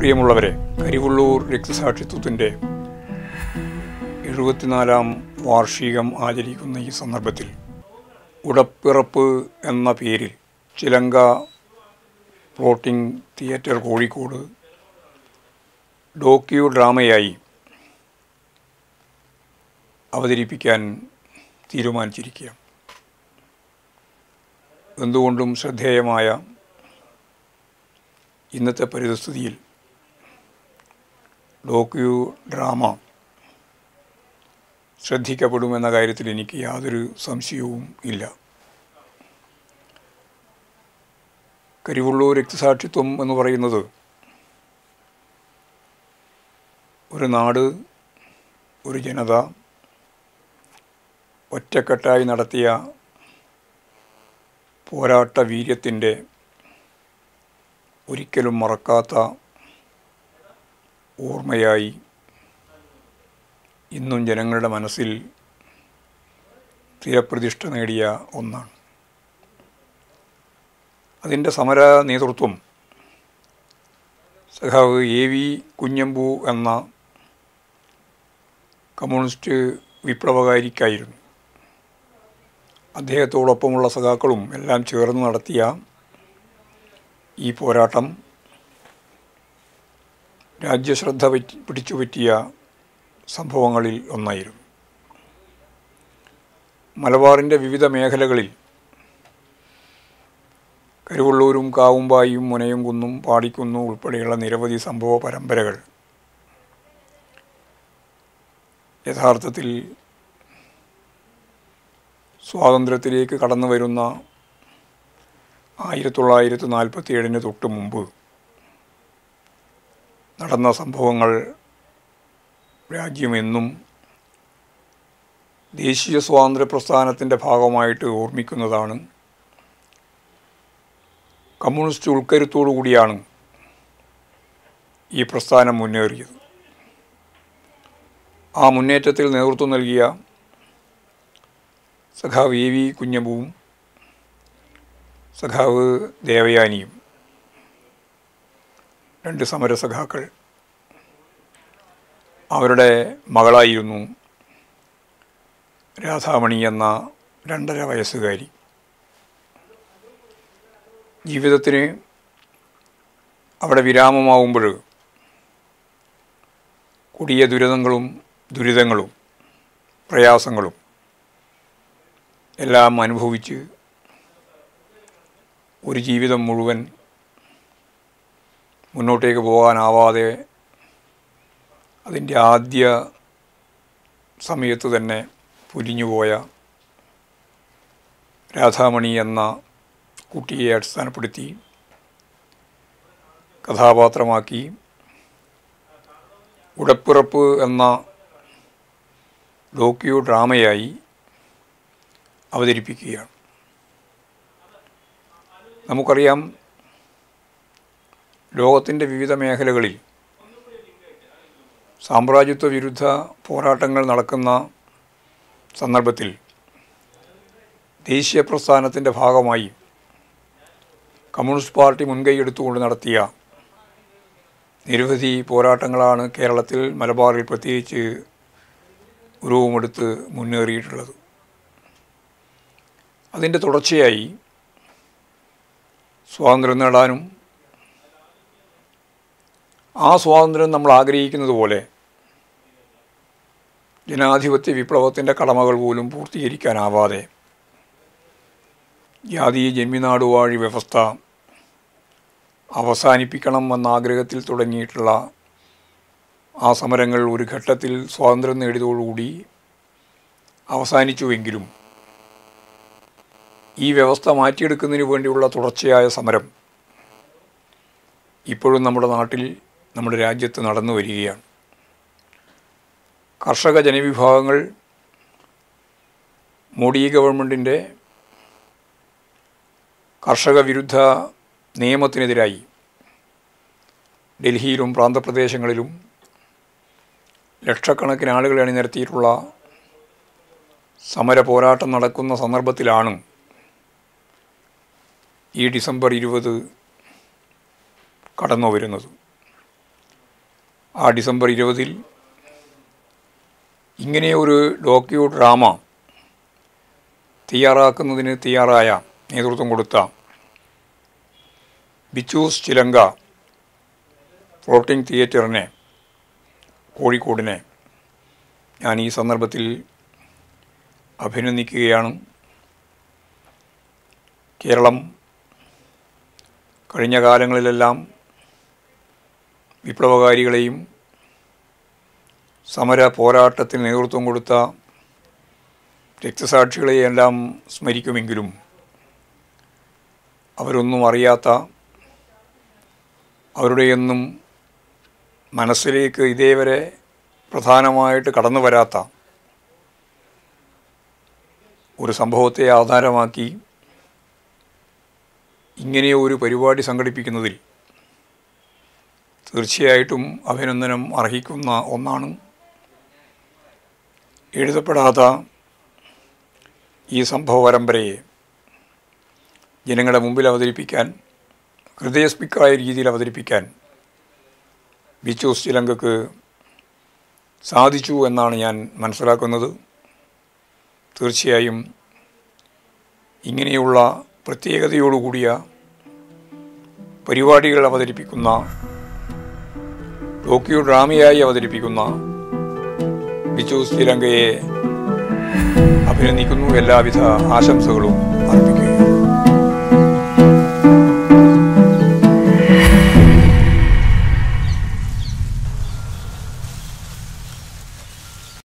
പ്രിയമുള്ളവരെ കരിവള്ളൂർ രക്തസാക്ഷിത്വത്തിൻ്റെ എഴുപത്തിനാലാം വാർഷികം ആചരിക്കുന്ന ഈ സന്ദർഭത്തിൽ ഉടപ്പിറപ്പ് എന്ന പേരിൽ ചിലങ്ക ഫ്ലോട്ടിംഗ് തിയേറ്റർ കോഴിക്കോട് ഡോക്യു ഡ്രാമയായി അവതരിപ്പിക്കാൻ തീരുമാനിച്ചിരിക്കുകയാണ് എന്തുകൊണ്ടും ശ്രദ്ധേയമായ ഇന്നത്തെ പരിതസ്ഥിതിയിൽ ഡോക്യു ഡ്രാമ ശ്രദ്ധിക്കപ്പെടുമെന്ന കാര്യത്തിൽ എനിക്ക് യാതൊരു സംശയവും ഇല്ല കരിവുള്ളൂർ രക്തസാക്ഷിത്വം എന്ന് പറയുന്നത് ഒരു നാട് ഒരു ജനത ഒറ്റക്കെട്ടായി നടത്തിയ പോരാട്ട വീര്യത്തിൻ്റെ ഒരിക്കലും മറക്കാത്ത ഓർമ്മയായി ഇന്നും ജനങ്ങളുടെ മനസ്സിൽ സ്ഥിരപ്രതിഷ്ഠ നേടിയ ഒന്നാണ് അതിൻ്റെ സമര നേതൃത്വം സഖാവ് എ വി കുഞ്ഞമ്പു എന്ന കമ്മ്യൂണിസ്റ്റ് വിപ്ലവകാരിക്കായിരുന്നു അദ്ദേഹത്തോടൊപ്പമുള്ള സഖാക്കളും എല്ലാം ചേർന്ന് നടത്തിയ ഈ പോരാട്ടം രാജ്യശ്രദ്ധ പറ്റി പിടിച്ചു പറ്റിയ സംഭവങ്ങളിൽ ഒന്നായിരുന്നു മലബാറിൻ്റെ വിവിധ മേഖലകളിൽ കരുവള്ളൂരും കാവുമ്പായും മുനയും കുന്നും പാടിക്കുന്നു ഉൾപ്പെടെയുള്ള നിരവധി സംഭവ പരമ്പരകൾ യഥാർത്ഥത്തിൽ സ്വാതന്ത്ര്യത്തിലേക്ക് കടന്നു വരുന്ന ആയിരത്തി തൊള്ളായിരത്തി നാൽപ്പത്തി ഏഴിന് തൊട്ട് മുമ്പ് നടന്ന സംഭവങ്ങൾ രാജ്യമെന്നും ദേശീയ സ്വാതന്ത്ര്യ പ്രസ്ഥാനത്തിൻ്റെ ഭാഗമായിട്ട് ഓർമ്മിക്കുന്നതാണ് കമ്മ്യൂണിസ്റ്റ് ഉൾക്കരുത്തോടു കൂടിയാണ് ഈ പ്രസ്ഥാനം മുന്നേറിയത് ആ മുന്നേറ്റത്തിൽ നേതൃത്വം നൽകിയ സഖാവ് എ വി കുഞ്ഞമ്പുവും സഖാവ് ദേവയാനിയും രണ്ട് സമരസഖാക്കൾ അവരുടെ മകളായിരുന്നു രാധാമണി എന്ന രണ്ടര വയസ്സുകാരി ജീവിതത്തിന് അവിടെ വിരാമമാവുമ്പോൾ കൊടിയ ദുരിതങ്ങളും ദുരിതങ്ങളും പ്രയാസങ്ങളും എല്ലാം അനുഭവിച്ച് ഒരു ജീവിതം മുഴുവൻ മുന്നോട്ടേക്ക് പോകാനാവാതെ അതിൻ്റെ ആദ്യ സമയത്ത് തന്നെ പൊലിഞ്ഞുപോയ രാധാമണി എന്ന കുട്ടിയെ അടിസ്ഥാനപ്പെടുത്തി കഥാപാത്രമാക്കി ഉടപ്പിറപ്പ് എന്ന ഡോക്യു ഡ്രാമയായി അവതരിപ്പിക്കുകയാണ് നമുക്കറിയാം ലോകത്തിൻ്റെ വിവിധ മേഖലകളിൽ സാമ്രാജ്യത്വ വിരുദ്ധ പോരാട്ടങ്ങൾ നടക്കുന്ന സന്ദർഭത്തിൽ ദേശീയ പ്രസ്ഥാനത്തിൻ്റെ ഭാഗമായി കമ്മ്യൂണിസ്റ്റ് പാർട്ടി മുൻകൈ എടുത്തുകൊണ്ട് നടത്തിയ നിരവധി പോരാട്ടങ്ങളാണ് കേരളത്തിൽ മലബാറിൽ പ്രത്യേകിച്ച് ഉരുവമെടുത്ത് മുന്നേറിയിട്ടുള്ളത് അതിൻ്റെ തുടർച്ചയായി സ്വാതന്ത്ര്യം നേടാനും ആ സ്വാതന്ത്ര്യം നമ്മൾ ആഗ്രഹിക്കുന്നത് പോലെ ജനാധിപത്യ വിപ്ലവത്തിൻ്റെ കടമകൾ പോലും പൂർത്തീകരിക്കാനാവാതെ ജാതീയ ജന്മിനാടുവാഴി വ്യവസ്ഥ അവസാനിപ്പിക്കണം എന്ന ആഗ്രഹത്തിൽ തുടങ്ങിയിട്ടുള്ള ആ സമരങ്ങൾ ഒരു ഘട്ടത്തിൽ സ്വാതന്ത്ര്യം നേടിയതോടുകൂടി അവസാനിച്ചുവെങ്കിലും ഈ വ്യവസ്ഥ മാറ്റിയെടുക്കുന്നതിന് വേണ്ടിയുള്ള തുടർച്ചയായ സമരം ഇപ്പോഴും നമ്മുടെ നാട്ടിൽ നമ്മുടെ രാജ്യത്ത് നടന്നു വരികയാണ് കർഷക ജനവിഭാഗങ്ങൾ മോഡി ഗവൺമെൻറ്റിൻ്റെ കർഷക വിരുദ്ധ നിയമത്തിനെതിരായി ഡൽഹിയിലും പ്രാന്തപ്രദേശങ്ങളിലും ലക്ഷക്കണക്കിന് ആളുകളെ അണിനിരത്തിയിട്ടുള്ള സമര പോരാട്ടം നടക്കുന്ന സന്ദർഭത്തിലാണ് ഈ ഡിസംബർ ഇരുപത് കടന്നു വരുന്നത് ആ ഡിസംബർ ഇരുപതിൽ ഇങ്ങനെ ഒരു ഡോക്യു ഡ്രാമ തയ്യാറാക്കുന്നതിന് തയ്യാറായ നേതൃത്വം കൊടുത്ത ബിച്ചൂസ് ചിലങ്ക ഫ്ലോട്ടിംഗ് തിയേറ്ററിനെ കോഴിക്കോടിനെ ഞാൻ ഈ സന്ദർഭത്തിൽ അഭിനന്ദിക്കുകയാണ് കേരളം കഴിഞ്ഞ കാലങ്ങളിലെല്ലാം വിപ്ലവകാരികളെയും സമര പോരാട്ടത്തിന് നേതൃത്വം കൊടുത്ത രക്തസാക്ഷികളെയെല്ലാം സ്മരിക്കുമെങ്കിലും അവരൊന്നും അറിയാത്ത അവരുടെയൊന്നും മനസ്സിലേക്ക് ഇതേവരെ പ്രധാനമായിട്ട് കടന്നു വരാത്ത ഒരു സംഭവത്തെ ആധാരമാക്കി ഇങ്ങനെ ഒരു പരിപാടി സംഘടിപ്പിക്കുന്നതിൽ തീർച്ചയായിട്ടും അഭിനന്ദനം അർഹിക്കുന്ന ഒന്നാണ് എഴുതപ്പെടാത്ത ഈ സംഭവ പരമ്പരയെ ജനങ്ങളുടെ മുമ്പിൽ അവതരിപ്പിക്കാൻ ഹൃദയസ്പിക്കായ രീതിയിൽ അവതരിപ്പിക്കാൻ ബിച്ചൂസ് ചിലങ്കക്ക് സാധിച്ചു എന്നാണ് ഞാൻ മനസ്സിലാക്കുന്നത് തീർച്ചയായും ഇങ്ങനെയുള്ള പ്രത്യേകതയോടുകൂടിയ പരിപാടികൾ അവതരിപ്പിക്കുന്ന ഡോക്യു ഡ്രാമയായി അവതരിപ്പിക്കുന്ന ബിച്ചു ശ്രീലങ്കയെ അഭിനന്ദിക്കുന്നു എല്ലാവിധ ആശംസകളും അർപ്പിക്കുന്നു